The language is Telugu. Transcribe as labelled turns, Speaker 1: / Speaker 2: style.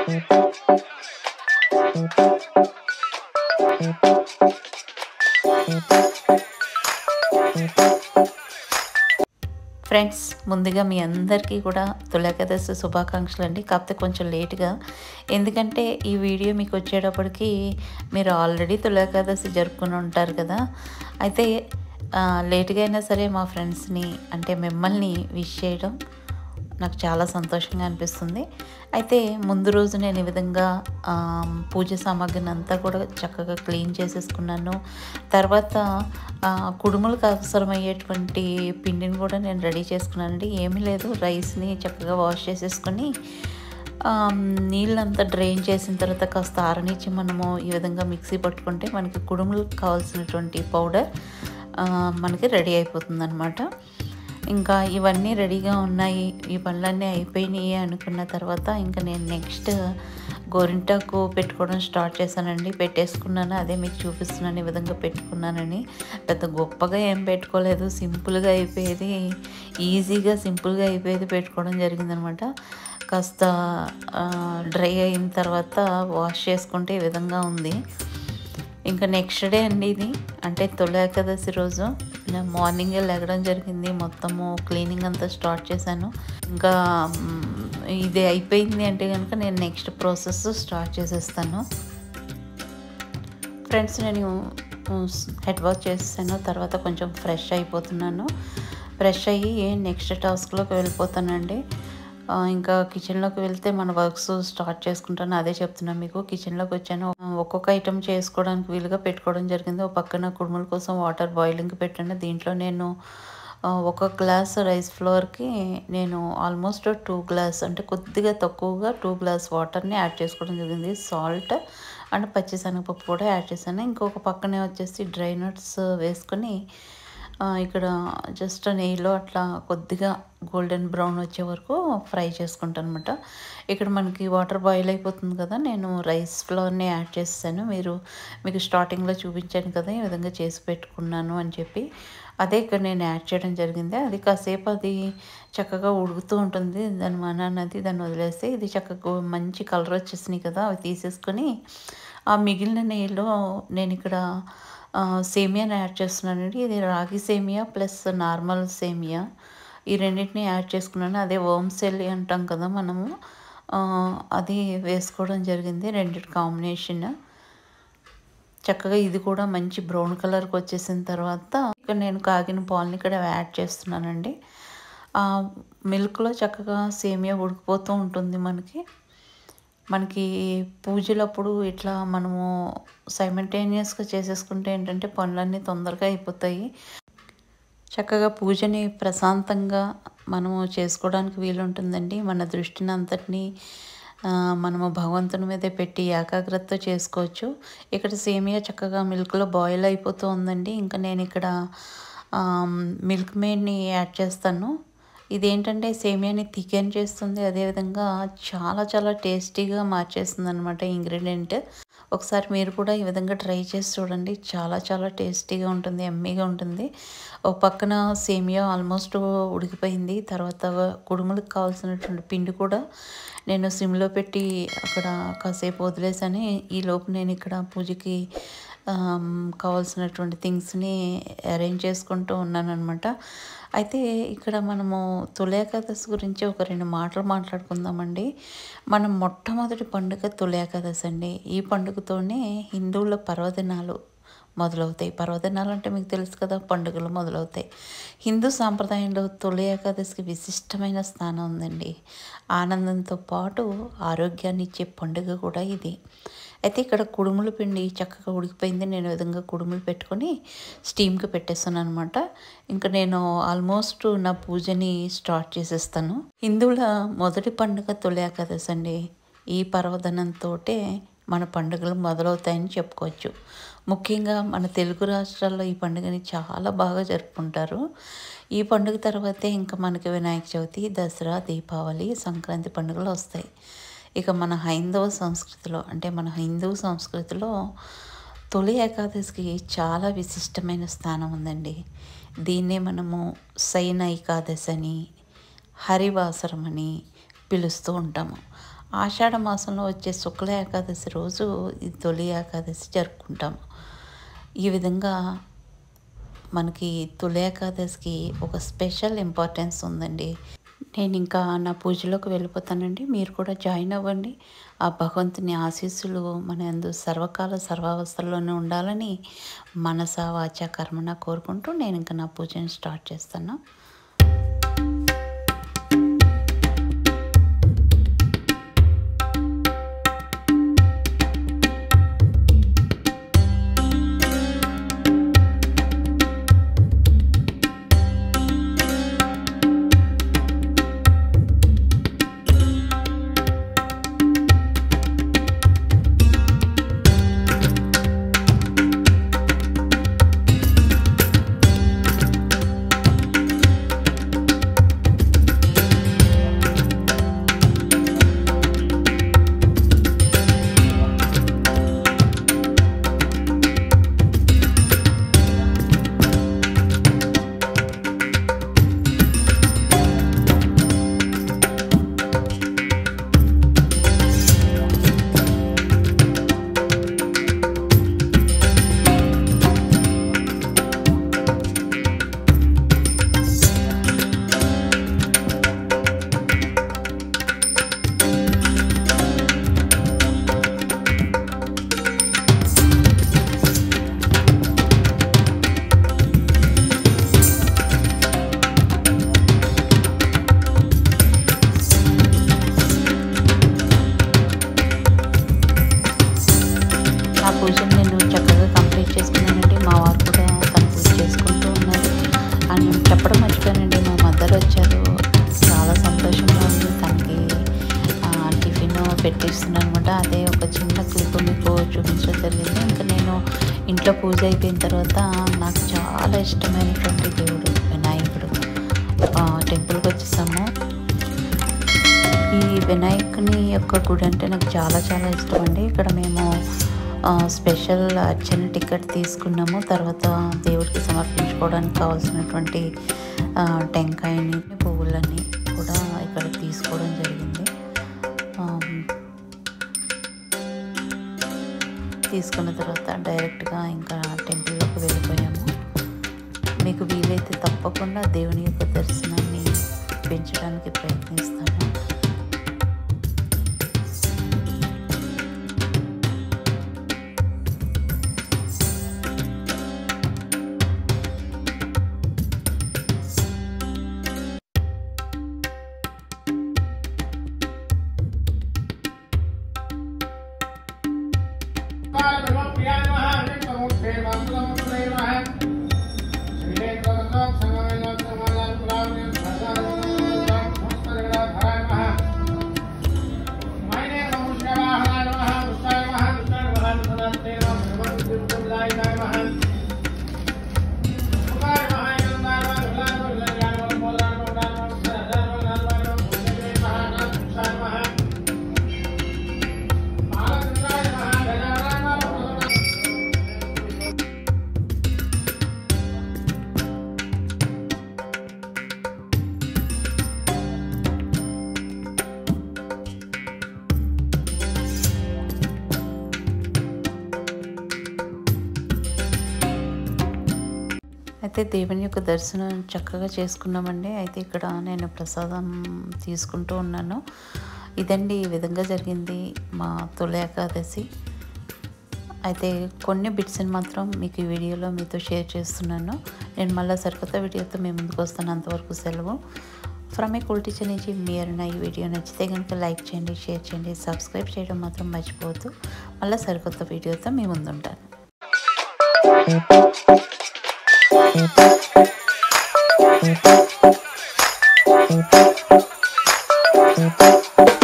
Speaker 1: ఫ్రెండ్స్ ముందుగా మీ అందరికీ కూడా తులాకేదశి శుభాకాంక్షలు అండి కాకపోతే కొంచెం లేట్గా ఎందుకంటే ఈ వీడియో మీకు వచ్చేటప్పటికి మీరు ఆల్రెడీ తులాకేదశి జరుపుకుని ఉంటారు కదా అయితే ఆ, లేట్గా అయినా సరే మా ఫ్రెండ్స్ని అంటే మిమ్మల్ని విష్ చేయడం నాకు చాలా సంతోషంగా అనిపిస్తుంది అయితే ముందు రోజు నేను ఈ విధంగా ఆ, పూజ సామాగ్రిని అంతా కూడా చక్కగా క్లీన్ చేసేసుకున్నాను తర్వాత ఆ, కుడుములకు అవసరమయ్యేటువంటి పిండిని కూడా నేను రెడీ చేసుకున్నానండి ఏమీ లేదు రైస్ని చక్కగా వాష్ చేసేసుకొని ఆ, నీళ్ళంతా డ్రైన్ చేసిన తర్వాత కాస్త ఆరనిచ్చి మనము ఈ విధంగా మిక్సీ పట్టుకుంటే మనకి కుడుములకు కావాల్సినటువంటి పౌడర్ ఆ, మనకి రెడీ అయిపోతుంది అనమాట ఇంకా ఇవన్నీ రెడీగా ఉన్నాయి ఈ పనులన్నీ అయిపోయినాయి అనుకున్న తర్వాత ఇంకా నేను నెక్స్ట్ గోరింటాకు పెట్టుకోవడం స్టార్ట్ చేశానండి పెట్టేసుకున్నాను అదే మీకు చూపిస్తున్నాను ఈ విధంగా పెట్టుకున్నానని పెద్ద గొప్పగా ఏం పెట్టుకోలేదు సింపుల్గా అయిపోయేది ఈజీగా సింపుల్గా అయిపోయేది పెట్టుకోవడం జరిగిందనమాట కాస్త డ్రై అయిన తర్వాత వాష్ చేసుకుంటే ఈ విధంగా ఉంది ఇంకా నెక్స్ట్ డే అండి ఇది అంటే తొలి ఏకాదశి రోజు నేను మార్నింగే లెగడం జరిగింది మొత్తము క్లీనింగ్ అంతా స్టార్ట్ చేశాను ఇంకా మ్, ఇది అయిపోయింది అంటే కనుక నేను నెక్స్ట్ ప్రాసెస్ స్టార్ట్ చేసేస్తాను ఫ్రెండ్స్ నేను హెడ్ వాష్ చేసాను తర్వాత కొంచెం ఫ్రెష్ అయిపోతున్నాను ఫ్రెష్ అయ్యి నెక్స్ట్ టాస్క్లోకి వెళ్ళిపోతానండి ఆ, ఇంకా కిచెన్లోకి వెళ్తే మన వర్క్స్ స్టార్ట్ చేసుకుంటాను అదే చెప్తున్నాను మీకు కిచెన్లోకి వచ్చాను ఒక్కొక్క ఐటెం చేసుకోవడానికి వీలుగా పెట్టుకోవడం జరిగింది ఒక పక్కన కుడుముల కోసం వాటర్ బాయిలింగ్ పెట్టాను దీంట్లో నేను ఆ, ఒక గ్లాస్ రైస్ ఫ్లోర్కి నేను ఆల్మోస్ట్ టూ గ్లాస్ అంటే కొద్దిగా తక్కువగా టూ గ్లాస్ వాటర్ని యాడ్ చేసుకోవడం జరిగింది సాల్ట్ అండ్ పచ్చిశనగపప్పు కూడా యాడ్ చేశాను ఇంకొక పక్కనే వచ్చేసి డ్రై నట్స్ వేసుకొని ఆ, ఇక్కడ జస్ట్ నెయ్యిలో అట్లా కొద్దిగా గోల్డెన్ బ్రౌన్ వచ్చే వరకు ఫ్రై చేసుకుంటాను అనమాట ఇక్కడ మనకి వాటర్ బాయిల్ అయిపోతుంది కదా నేను రైస్ ఫ్లోర్ని యాడ్ చేస్తాను మీరు మీకు స్టార్టింగ్లో చూపించాను కదా ఈ విధంగా చేసి పెట్టుకున్నాను అని చెప్పి అదే ఇక్కడ నేను యాడ్ చేయడం జరిగింది అది కాసేపు అది చక్కగా ఉడుకుతూ ఉంటుంది దాని మన అన్నది దాన్ని వదిలేస్తే ఇది చక్కగా మంచి కలర్ వచ్చేసినాయి కదా అవి తీసేసుకొని ఆ మిగిలిన నెయ్యిలో నేను ఇక్కడ ఆ, సేమియాని యాడ్ చేస్తున్నానండి ఇది రాగి సేమియా ప్లస్ నార్మల్ సేమియా ఈ రెండింటిని యాడ్ చేసుకున్నాను అదే ఓంసెల్లి అంటాం కదా మనము ఆ, అది వేసుకోవడం జరిగింది రెండింటి కాంబినేషన్ చక్కగా ఇది కూడా మంచి బ్రౌన్ కలర్కి వచ్చేసిన తర్వాత ఇక్కడ నేను కాగిన పాలని ఇక్కడ యాడ్ చేస్తున్నానండి ఆ మిల్క్లో చక్కగా సేమియా ఉడికిపోతూ ఉంటుంది మనకి మనకి పూజలప్పుడు ఇట్లా మనము సైమల్టేనియస్గా చేసేసుకుంటే ఏంటంటే పనులన్నీ తొందరగా అయిపోతాయి చక్కగా పూజని ప్రశాంతంగా మనము చేసుకోవడానికి వీలుంటుందండి మన దృష్టిని అంతటినీ ఆ, మనము భగవంతుని మీదే పెట్టి ఏకాగ్రతతో చేసుకోవచ్చు ఇక్కడ సేమియా చక్కగా మిల్క్లో బాయిల్ అయిపోతూ ఉందండి ఇంకా నేను ఇక్కడ ఆ, మిల్క్ మేడ్ని యాడ్ చేస్తాను ఇదేంటంటే సేమియాని థికెన్ చేస్తుంది అదేవిధంగా చాలా చాలా టేస్టీగా మార్చేస్తుంది అనమాట ఇంగ్రీడియంట్ ఒకసారి మీరు కూడా ఈ విధంగా ట్రై చేసి చూడండి చాలా చాలా టేస్టీగా ఉంటుంది ఎమ్మీగా ఉంటుంది ఒక పక్కన సేమియా ఆల్మోస్ట్ ఉడికిపోయింది తర్వాత కుడుములకు కావాల్సినటువంటి పిండి కూడా నేను సిమ్లో పెట్టి అక్కడ కాసేపు వదిలేసాను ఈ లోపు నేను ఇక్కడ పూజకి ఆమ్, కావాల్సినటువంటి థింగ్స్ని అరేంజ్ చేసుకుంటూ ఉన్నాను అనమాట అయితే ఇక్కడ మనము తొలి ఏకాదశి గురించి ఒక రెండు మాటలు మాట్లాడుకుందామండి మనం మొట్టమొదటి పండుగ తొలి ఏకాదశి అండి ఈ పండుగతోనే హిందువుల పర్వదినాలు మొదలవుతాయి పర్వదినాలు అంటే మీకు తెలుసు కదా పండుగలు మొదలవుతాయి హిందూ సాంప్రదాయంలో తొలి ఏకాదశికి విశిష్టమైన స్థానం ఉందండి ఆనందంతో పాటు ఆరోగ్యాన్ని ఇచ్చే పండుగ కూడా ఇది అయితే ఇక్కడ కుడుముల పిండి చక్కగా ఉడికిపోయింది నేను ఈ విధంగా కుడుములు పెట్టుకొని స్టీమ్కి పెట్టేస్తాను అనమాట ఇంకా నేను ఆల్మోస్ట్ నా పూజని స్టార్ట్ చేసేస్తాను హిందువుల మొదటి పండుగ తొలి ఏకాదశి అండి ఈ పర్వదనంతో మన పండుగలు మొదలవుతాయని చెప్పుకోవచ్చు ముఖ్యంగా మన తెలుగు రాష్ట్రాల్లో ఈ పండుగని చాలా బాగా జరుపుకుంటారు ఈ పండుగ తర్వాతే ఇంకా మనకి వినాయక చవితి దసరా దీపావళి సంక్రాంతి పండుగలు వస్తాయి ఇక మన హైందవ సంస్కృతిలో అంటే మన హిందూ సంస్కృతిలో తొలి ఏకాదశికి చాలా విశిష్టమైన స్థానం ఉందండి దీన్నే మనము సైన ఏకాదశి అని హరివాసరం అని పిలుస్తూ ఉంటాము ఆషాఢ మాసంలో వచ్చే శుక్ల ఏకాదశి రోజు ఈ తొలి ఏకాదశి జరుపుకుంటాము ఈ విధంగా మనకి తొలి ఏకాదశికి ఒక స్పెషల్ ఇంపార్టెన్స్ ఉందండి నేను ఇంకా నా పూజలోకి వెళ్ళిపోతానండి మీరు కూడా జాయిన్ అవ్వండి ఆ భగవంతుని ఆశీస్సులు మన యందు సర్వకాల సర్వావస్థల్లోనే ఉండాలని మనస వాచ కర్మన కోరుకుంటూ నేను ఇంకా నా పూజని స్టార్ట్ చేస్తాను నా పూజను నేను చక్కగా కంప్లీట్ చేసుకున్నానండి మా వారు కూడా తన పూజ చేసుకుంటూ ఉన్నారు అని చెప్పడం మర్చిపోయానండి మా మదర్ వచ్చారు చాలా సంతోషంగా ఉంది తనకి ఆ, టిఫిన్ పెట్టిస్తున్నాను అనమాట అదే ఒక చిన్న క్లిప్ మీకు చూపించడం జరిగింది ఇంకా నేను ఇంట్లో పూజ అయిపోయిన తర్వాత నాకు చాలా ఇష్టమైనటువంటి దేవుడు వినాయకుడు ఆ, టెంపుల్కి వచ్చేసాము ఈ వినాయకుని యొక్క గుడి అంటే నాకు చాలా చాలా ఇష్టం అండి ఇక్కడ మేము ఆ, స్పెషల్ అర్చన టికెట్ తీసుకున్నాము తర్వాత దేవుడికి సమర్పించుకోవడానికి కావాల్సినటువంటి ఆ, టెంకాయని పువ్వులని కూడా ఇక్కడ తీసుకోవడం జరిగింది ఆ, తీసుకున్న తర్వాత డైరెక్ట్గా ఇంకా టెంపుల్లోకి వెళ్ళిపోయాము మీకు వీలైతే తప్పకుండా దేవుని యొక్క దర్శనాన్ని పెంచడానికి ప్రయత్నిస్తాను అయితే దేవుని యొక్క దర్శనం చక్కగా చేసుకున్నామండి అయితే ఇక్కడ నేను ప్రసాదం తీసుకుంటూ ఉన్నాను ఇదండి ఈ విధంగా జరిగింది మా తొలి ఏకాదశి అయితే కొన్ని బిట్స్ని మాత్రం మీకు ఈ వీడియోలో మీతో షేర్ చేస్తున్నాను నేను మళ్ళీ సరికొత్త వీడియోతో మీ ముందుకు వస్తాను అంతవరకు సెలవు ఫ్రమ్ ఏ కుల్ టీచర్ నుంచి మీరు నా ఈ వీడియో నచ్చితే కనుక లైక్ చేయండి షేర్ చేయండి సబ్స్క్రైబ్ చేయడం మాత్రం మర్చిపోవద్దు మళ్ళీ సరికొత్త వీడియోతో మీ ముందుంటాను
Speaker 2: Thank you.